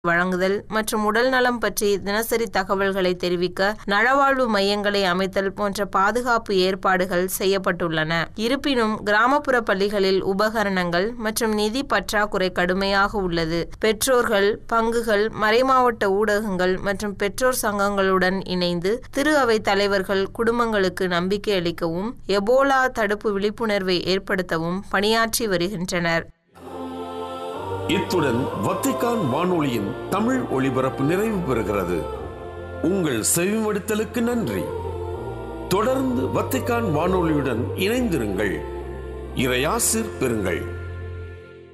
வழங்குதல் மற்றும் உடல் நலம் பற்றி தினசரி தகவல்களை தெரிவிக்க நலவாழ்வு மையங்களை அமைத்தல் போன்ற பாதுகாப்பு ஏற்பாடுகள் செய்யப்பட்டுள்ளன இருப்பினும் கிராமப்புற பள்ளிகளில் உபகரணங்கள் மற்றும் நிதி பற்றாக்குறை கடுமையாக உள்ளது பெற்றோர்கள் பங்குகள் மறைமாவட்ட ஊடகங்கள் மற்றும் பெற்றோர் சங்கங்களுடன் இணைந்து திரு அவை தலைவர்கள் குடும்பங்களுக்கு நம்பிக்கை அளிக்கவும் எபோலா தடுப்பு விழிப்புணர்வை ஏற்படுத்தவும் பணியாற்றி வருகின்றனர் இத்துடன் வத்திக்கான் வானொலியின் தமிழ் ஒளிபரப்பு நிறைவு பெறுகிறது உங்கள் செவிமடுத்தலுக்கு நன்றி தொடர்ந்து வத்திக்கான் வானொலியுடன் இணைந்திருங்கள் இறையாசிர் பெறுங்கள்